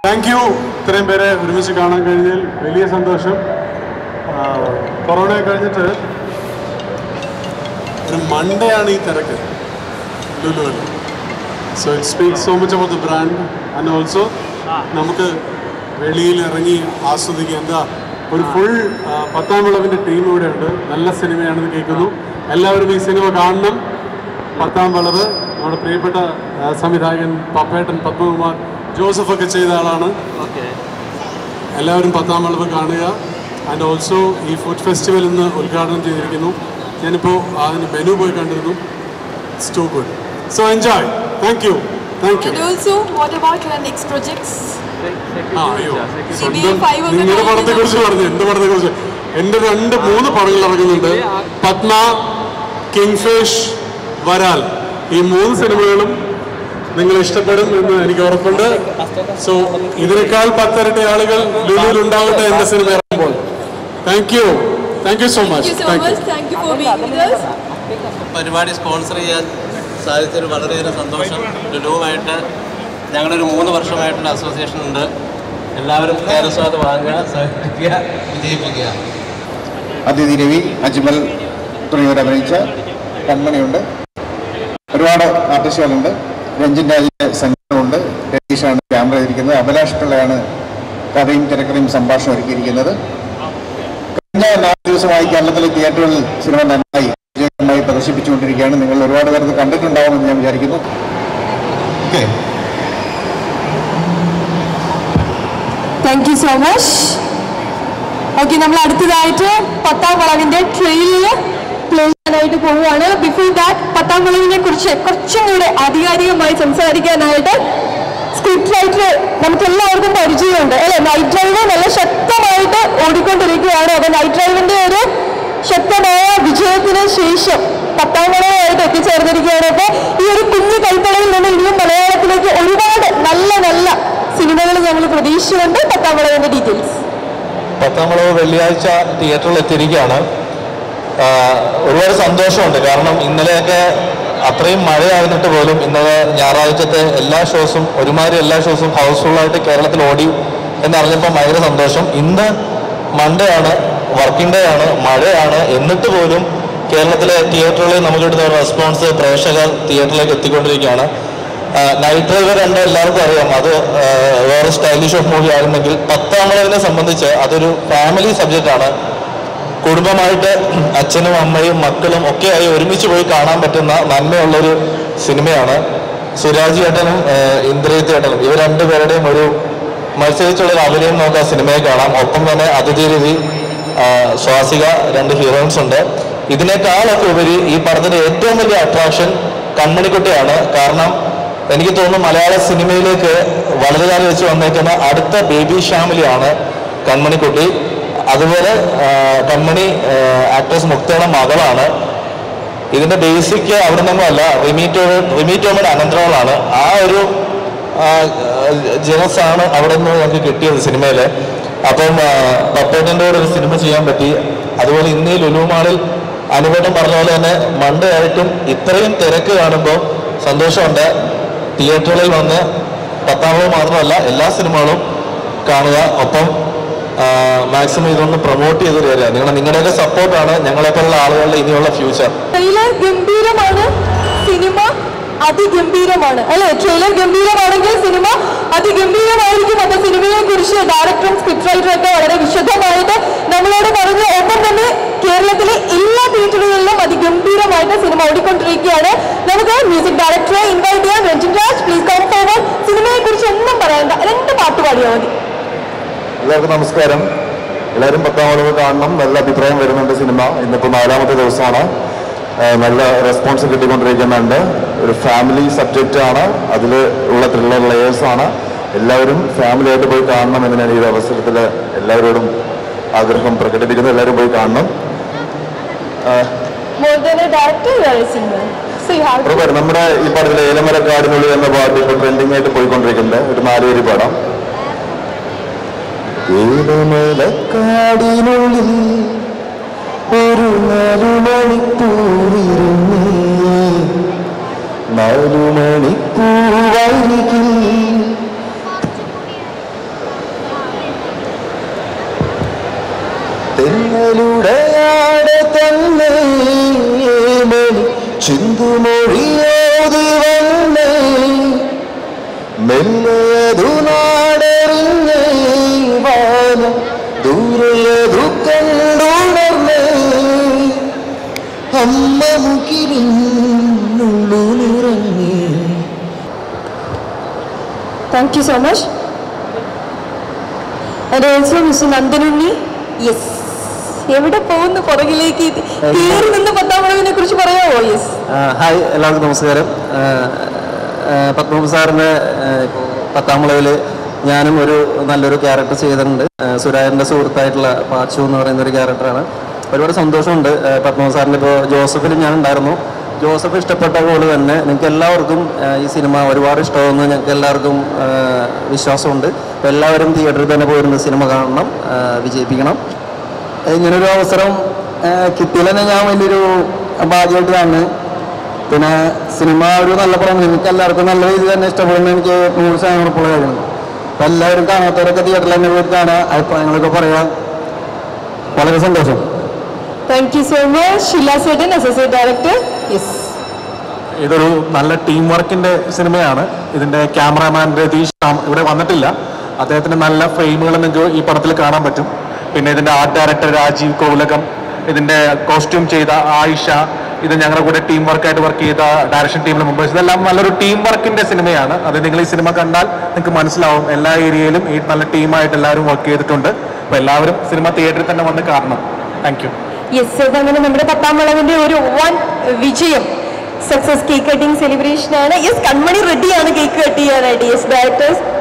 Thank you ഇത്രയും പേരെ ഒരുമിച്ച് കാണാൻ കഴിഞ്ഞതിൽ വലിയ സന്തോഷം ആ, കൊറോണ കഴിഞ്ഞിട്ട് ഒരു മൺഡേ ആണ് ഈ തിരക്ക് ലുലുവിൽ so it speak so much about the brand and also നമുക്ക് വെളിയിൽ ഇറങ്ങി ആസ്വദിക്കുക എന്താ ഒരു ഫുൾ പത്താം വിളവിൻ്റെ ടീം ഇവിടെ ഉണ്ട് നല്ല സിനിമയാണെന്ന് കേൾക്കുന്നു എല്ലാവരും ഈ സിനിമ കാണണം പത്താം വളവ് നമ്മുടെ പ്രിയപ്പെട്ട ആ, സംവിധായകൻ പപ്പേട്ടൻ പത്മകുമാർ ജോസഫ് ഒക്കെ ചെയ്ത ആളാണ് എല്ലാവരും പത്താം വളവ് കാണുക ആൻഡ് ഓൾസോ ഈ ഫുഡ് ഫെസ്റ്റിവൽ ഇന്ന് ഉദ്ഘാടനം ചെയ്തിരിക്കുന്നു ഞാനിപ്പോൾ അതിന് മെനു പോയി കണ്ടിരുന്നു it's too good so enjoy thank you thank you And also, what about your next projects? ആ അയ്യോ CBA സ്വന്തം five ഒക്കെ നിങ്ങളുടെ പടത്തെ കുറിച്ച് പറഞ്ഞു എന്റെ പടത്തെ കുറിച്ച് എന്റെ രണ്ട് മൂന്ന് പടങ്ങൾ ഇറങ്ങുന്നുണ്ട് പത്മ കിങ്ഫിഷ് വരാൽ ഈ മൂന്ന് സിനിമകളും നിങ്ങൾ ഇഷ്ടപ്പെടും എന്ന് എനിക്ക് ഉറപ്പുണ്ട് സോ ഇതിനേക്കാൾ പത്തരട്ടി ആളുകൾ ലുലുവിൽ ഉണ്ടാവട്ടെ എന്റെ സിനിമ ഇറങ്ങുമ്പോൾ thank you thank you so Thank much you so thank you much. Thank you for being with us. പരിപാടി സ്പോൺസർ ചെയ്യാൻ സാധിച്ചതിൽ വളരെയേറെ സന്തോഷം ലുലുവുമായിട്ട് ഞങ്ങളൊരു മൂന്ന് വർഷമായിട്ടുള്ള അസോസിയേഷൻ ഉണ്ട് എല്ലാവരും കേരസ്വാദ് വാങ്ങുക സഹകരിക്കുക വിജയിപ്പിക്കുക അതിഥി രവി അജ്മൽ തുടങ്ങിയവർ അഭിനയിച്ച കൺമണിയുണ്ട് ഒരുപാട് ആർട്ടിസ്റ്റുകളുണ്ട് രഞ്ജിൻ രാജിന്റെ സംഗീതമുണ്ട് രതീഷാണ് ക്യാമറ ചെയ്തിരിക്കുന്നത് അഭിലാഷ് പിള്ളയാണ് കഥയും തിരക്കഥയും സംഭാഷണം ഒരുക്കിയിരിക്കുന്നത് കഴിഞ്ഞ നാല് ദിവസമായി കേരളത്തിലെ തിയേറ്ററുകളിൽ സിനിമ നന്നായി വിജയകരമായി പ്രദർശിപ്പിച്ചുകൊണ്ടിരിക്കുകയാണ് നിങ്ങൾ ഒരുപാട് പേർക്ക് കണ്ടിട്ടുണ്ടാവുമെന്ന് ഞാൻ വിചാരിക്കുന്നു okay thank you so much okay നമ്മൾ അടുത്തതായിട്ട് പത്താം വളവിന്റെ ട്രെയിലിൽ പ്ലേ ചെയ്യാനായിട്ട് പോവുകയാണ് ബിഫോർ ദാറ്റ് പത്താം വളവിനെ കുറിച്ച് കുറച്ചും കൂടെ ആധികാരികമായി സംസാരിക്കാനായിട്ട് സ്ക്രിപ്റ്റ് റൈറ്റർ നമുക്ക് എല്ലാവർക്കും പരിചയമുണ്ട് അല്ലെ നൈറ്റ് ഡ്രൈവ് നല്ല ശക്തമായിട്ട് ഓടിക്കൊണ്ടിരിക്കുകയാണ് അപ്പൊ നൈറ്റ് ഡ്രൈവിന്റെ ഒരു ശക്തമായ വിജയത്തിന് ശേഷം പത്താം വളവായിട്ട് എത്തിച്ചേർന്നിരിക്കുകയാണ് അപ്പൊ ഈ ഒരു കുഞ്ഞു കൈത്തടയിൽ നിന്ന് ഇനിയും മലയാളത്തിലേക്ക് ഒരുപാട് നല്ല നല്ല സിനിമകൾ ഞങ്ങൾ പ്രതീക്ഷിച്ചുകൊണ്ട് പത്താം വളവിന്റെ ഡീറ്റെയിൽസ് പത്താം വളവ് വെള്ളിയാഴ്ച തിയേറ്ററിൽ എത്തിയിരിക്കുകയാണ് ആഹ് ഒരുപാട് സന്തോഷമുണ്ട് കാരണം ഇന്നലെയൊക്കെ അത്രയും മഴയായിരുന്നിട്ട് പോലും ഇന്നലെ ഞായറാഴ്ചത്തെ എല്ലാ ഷോസും ഒരുമാതിരി എല്ലാ ഷോസും ഹൗസ്ഫുള്ളായിട്ട് കേരളത്തിൽ ഓടി എന്നറിഞ്ഞപ്പോൾ ഭയങ്കര സന്തോഷം ഇന്ന് മൺഡേ ആണ് വർക്കിംഗ് ഡേ ആണ് മഴയാണ് എന്നിട്ട് പോലും കേരളത്തിലെ തിയേറ്ററുകളിൽ നമുക്ക് കിട്ടുന്ന ഒരു റെസ്പോൺസ് പ്രേക്ഷകർ തിയേറ്ററിലേക്ക് എത്തിക്കൊണ്ടിരിക്കുകയാണ് നൈറ്റ് ഡ്രൈവർ കണ്ട എല്ലാവർക്കും അറിയാം അത് ആ, വേറെ സ്റ്റൈലിഷ് ഓഫ് മൂവി ആയിരുന്നെങ്കിൽ പത്താം വളവിനെ സംബന്ധിച്ച് അതൊരു ഫാമിലി സബ്ജക്റ്റ് ആണ് കുടുംബമായിട്ട് അച്ഛനും അമ്മയും മക്കളും ഒക്കെയായി ഒരുമിച്ച് പോയി കാണാൻ പറ്റുന്ന നന്മയുള്ളൊരു സിനിമയാണ് സുരാജ് ചേട്ടനും ആ, ഇന്ദ്രജിത്ത് ചേട്ടനും ഇവർ രണ്ടുപേരുടെയും ഒരു മത്സരിച്ചുള്ളൊരു അഭിനയം നമുക്ക് ആ സിനിമയെ കാണാം ഒപ്പം തന്നെ അതിഥി രവി ആ, സ്വാസിക രണ്ട് ഹീറോയിൻസ് ഉണ്ട് ഇതിനേക്കാളൊക്കെ ഉപരി ഈ പടത്തിന്റെ ഏറ്റവും വലിയ അട്രാക്ഷൻ കൺമണിക്കുട്ടിയാണ് കാരണം എനിക്ക് തോന്നുന്നു മലയാള സിനിമയിലേക്ക് വളരെ കാലം വെച്ച് വന്നേക്കുന്ന അടുത്ത ബേബി ഷാമിലിയാണ് കൺമണിക്കുട്ടി അതുപോലെ ആ, കൺമണി ആക്ട്രസ് മുക്തയുടെ മകളാണ് ഇതിന്റെ ബേസിക് അവിടെ നിന്നും അല്ല റിമീറ്റോ റിമീറ്റോമയുടെ അനന്തരങ്ങളാണ് ആ ഒരു ജനസാണ് അവിടെ നിന്ന് ഞങ്ങൾക്ക് കിട്ടിയത് സിനിമയിൽ അപ്പം ആ, പപ്പേട്ടൻ്റെ കൂടെ ഒരു സിനിമ ചെയ്യാൻ പറ്റി അതുപോലെ ഇന്ന് ഈ ലുലു മാളിൽ അനുപേട്ടൻ പറഞ്ഞ പോലെ തന്നെ മൺഡേ ആയിട്ടും ഇത്രയും തിരക്ക് കാണുമ്പോൾ സന്തോഷമുണ്ട് തിയേറ്ററുകളിൽ വന്ന് പത്താമത് മാത്രമല്ല എല്ലാ സിനിമകളും കാണുക ഒപ്പം മാക്സിമം ഇതൊന്ന് പ്രൊമോട്ട് ചെയ്ത് തരിക നിങ്ങൾ നിങ്ങളുടെയൊക്കെ സപ്പോർട്ടാണ് ഞങ്ങളെപ്പോലുള്ള ആളുകളുടെ ഇനിയുള്ള ഫ്യൂച്ചർ ട്രെയിലർ ഗംഭീരമാണ് സിനിമ അതിഗംഭീരമാണ് അല്ലെ ട്രെയിലർ ഗംഭീരമാണെങ്കിൽ സിനിമ അതിഗംഭീരമായിരിക്കും അപ്പൊ സിനിമയെ കുറിച്ച് ഡയറക്ടറും സ്ക്രിപ്റ്റ് റൈറ്ററും ഒക്കെ വളരെ വിശദമായിട്ട് നമ്മളോട് പറഞ്ഞു ഒപ്പം തന്നെ കേരളത്തിലെ എല്ലാ തിയേറ്ററുകളിലും അതിഗംഭീരമായിട്ട് സിനിമ ഓടിക്കൊണ്ടിരിക്കുകയാണ് നമുക്ക് മ്യൂസിക് ഡയറക്ടറെ ഇൻവൈറ്റ് ചെയ്യാം Ranjin Raj please come forward സിനിമയെ കുറിച്ച് ഒന്നും പറയണ്ട രണ്ട് പാട്ട് പാടിയാൽ മതി എല്ലാവർക്കും നമസ്കാരം എല്ലാവരും പത്താം വളവ് കാണണം നല്ല അഭിപ്രായം വരുന്നുണ്ട് സിനിമ ഇന്നിപ്പോൾ നാലാമത്തെ ദിവസമാണ് ആ, നല്ല റെസ്പോൺസ് കിട്ടിക്കൊണ്ടിരിക്കുന്നുണ്ട് ഒരു ഫാമിലി സബ്ജക്റ്റ് ആണ് അതിൽ ഉള്ള ത്രില്ലർ ലെയേഴ്സ് ആണ് എല്ലാവരും ഫാമിലി ആയിട്ട് പോയി കാണണം എന്ന് ഞാൻ ഈ ഒരു അവസരത്തിൽ എല്ലാവരോടും ആഗ്രഹം പ്രകടിപ്പിക്കുന്നു എല്ലാവരും പോയി കാണണം more than a director cinema so you have ഉറപ്പായിട്ടും നമ്മുടെ ഈ പടത്തിലെ ഏലമരക്കാടിനുള്ളിൽ എന്ന പാട്ട് ഇപ്പോൾ ട്രെൻഡിങ് ആയിട്ട് പോയിക്കൊണ്ടിരിക്കുന്നുണ്ട് ഒരു നാലുപേരി പാടാം ഏലമരക്കാടിനുള്ളിൽ ഒരു നാലു മണിക്കൂറിരുന്നേ നാലു മണിക്കൂർ വൈകിൽ കടലുടയാടെ തന്നെ മണി ചിന്തുമൊഴിയോതി വന്നേ മെല്ലയതു നാടറിഞ്ഞേ വാനം ദൂരെയതു കണ്ടുണർന്നേ അമ്മ മുകിലിനുള്ളു നിറങ്ങി thank you so much and also mister Nandanunni yes എവിടെ പോകുന്നു പുറകിലേക്ക് കയറി നിന്ന് പത്താം വളവിനെ കുറിച്ച് പറയാമോ യെസ് ഹായ് എല്ലാവർക്കും നമസ്കാരം പത്മനാഭ സാറിൻ്റെ ഇപ്പോൾ പത്താം വിളവിൽ ഞാനും ഒരു നല്ലൊരു ക്യാരക്ടർ ചെയ്തിട്ടുണ്ട് സുരായൻ്റെ സുഹൃത്തായിട്ടുള്ള പാച്ചു എന്ന് പറയുന്ന ഒരു ക്യാരക്ടറാണ് ഒരുപാട് സന്തോഷമുണ്ട് പത്മനാഭ സാറിൻ്റെ ഇപ്പോൾ ജോസഫിൽ ഞാൻ ഉണ്ടായിരുന്നു ജോസഫ് ഇഷ്ടപ്പെട്ട പോലെ തന്നെ നിങ്ങൾക്ക് എല്ലാവർക്കും ആ, ഈ സിനിമ ഒരുപാട് ഇഷ്ടമാകുമെന്ന് ഞങ്ങൾക്ക് എല്ലാവർക്കും ആ, വിശ്വാസമുണ്ട് അപ്പോൾ എല്ലാവരും തിയേറ്ററിൽ തന്നെ പോയിരുന്ന സിനിമ കാണണം ആ, വിജയിപ്പിക്കണം ഇങ്ങനൊരു അവസരം കിട്ടിയില്ലെന്ന് ഞാൻ വലിയൊരു ഭാഗ്യമായിട്ട് കാണുന്നത് പിന്നെ സിനിമ ഒരു നല്ല പടം നിങ്ങൾക്ക് എല്ലാവർക്കും നല്ല രീതിയിൽ തന്നെ ഇഷ്ടപ്പെടുന്ന എനിക്ക് നൂറ് ശതമാനം ഉറപ്പുള്ള കാര്യമാണ് അപ്പം എല്ലാവരും കാണാത്തവരൊക്കെ തിയേറ്ററിൽ തന്നെ പോയി കാണുക അഭിപ്രായങ്ങളൊക്കെ പറയാം വളരെ സന്തോഷം താങ്ക് യു സോ മച്ച് ഷില്ല സേട്ടൻ അസോസിയേറ്റ് ഡയറക്ടർ യെസ് ഇതൊരു നല്ല ടീം വർക്കിന്റെ സിനിമയാണ് ഇതിന്റെ ക്യാമറാമാൻ രതീഷ് റാം ഇവിടെ വന്നിട്ടില്ല അദ്ദേഹത്തിന്റെ നല്ല ഫ്രെയിമുകൾ നിങ്ങൾക്ക് ഈ പടത്തിൽ കാണാൻ പറ്റും പിന്നെ ഇതിന്റെ ആർട്ട് ഡയറക്ടർ രാജീവ് കോലകം ഇതിന്റെ കോസ്റ്റ്യൂം ചെയ്ത ആയിഷ ഇത് ഞങ്ങളുടെ കൂടെ ടീം വർക്കായിട്ട് വർക്ക് ചെയ്ത ഡയറക്ഷൻ ടീമിലെ മെമ്പേഴ്സ് ഇതെല്ലാം നല്ലൊരു ടീം വർക്കിന്റെ സിനിമയാണ് അത് നിങ്ങൾ ഈ സിനിമ കണ്ടാൽ നിങ്ങൾക്ക് മനസ്സിലാവും എല്ലാ ഏരിയയിലും ഈ നല്ല ടീമായിട്ട് എല്ലാവരും വർക്ക് ചെയ്തിട്ടുണ്ട് അപ്പോൾ എല്ലാവരും സിനിമ തിയേറ്ററിൽ തന്നെ വന്ന് കാണണം താങ്ക് യു യെസ് അതങ്ങനെ നമ്മുടെ പത്താം വളവിന്റെ ഒരു വൺ വിജയം സക്സസ് കേക്ക് കട്ടിംഗ് സെലിബ്രേഷൻ ആണ് യെസ് കൺമണി റെഡിയാണ് കേക്ക് കട്ട് ചെയ്യാനായിട്ട് യെസ് ഡയറക്ടേഴ്സ്